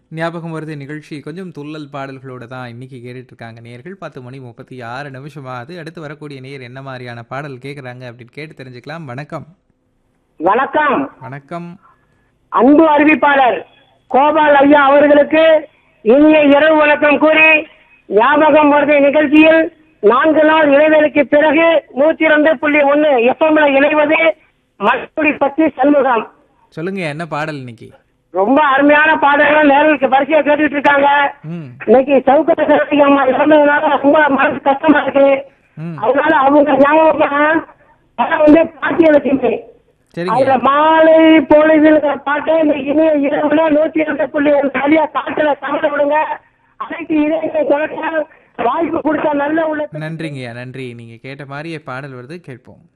ஞாபகம் வருது நிகழ்ச்சி கொஞ்சம் துள்ளல் பாடல்களோட தான் இன்னைக்கு கேட்டுட்டு இருக்காங்க நேர்கள் பத்து மணி முப்பத்தி ஆறு நிமிஷமாகுது அடுத்து வரக்கூடிய நேர் என்ன மாதிரியான பாடல் கேட்குறாங்க அப்படின்னு கேட்டு தெரிஞ்சுக்கலாம் வணக்கம் வணக்கம் வணக்கம் அன்பு அறிவிப்பாளர் கோபால் ஐயா அவர்களுக்கு இனிய இரவு வணக்கம் கூறி ஞாபகம் வருது நிகழ்ச்சியில் நான்கு நாள் இடைவெளிக்கு பிறகு நூத்தி ரெண்டு புள்ளி ஒன்னு எஃப்எம்ல இணைவது மலக்குடி பற்றி சண்முகம் சொல்லுங்க என்ன பாடல் இன்னைக்கு ரொம்ப அருமையான பாடல்கள் நேர்களுக்கு பரிசையா கேட்டுட்டு இருக்காங்க ம் இன்னைக்கு சவுக்கர சரஸ்வதி அம்மா இறந்ததுனால ரொம்ப மனசு கஷ்டமா இருக்கு ம் அதனால அவங்க ஞாபகமா படம் வந்து பாட்டியலட்சுமி சரிங்க அதுல மாலை பொழுதுங்கிற பாட்டை இந்த இனிய இரவுல நூத்தி ரெண்டு புள்ளி ஒரு சரியா காட்டுல சமத விடுங்க அனைத்து இளைஞர்கள் தொடர்ச்சியா வாய்ப்பு கொடுத்த நல்ல உள்ள நன்றிங்கய்யா நன்றி நீங்க கேட்ட மாதிரியே பாடல் வருது கேட்போம்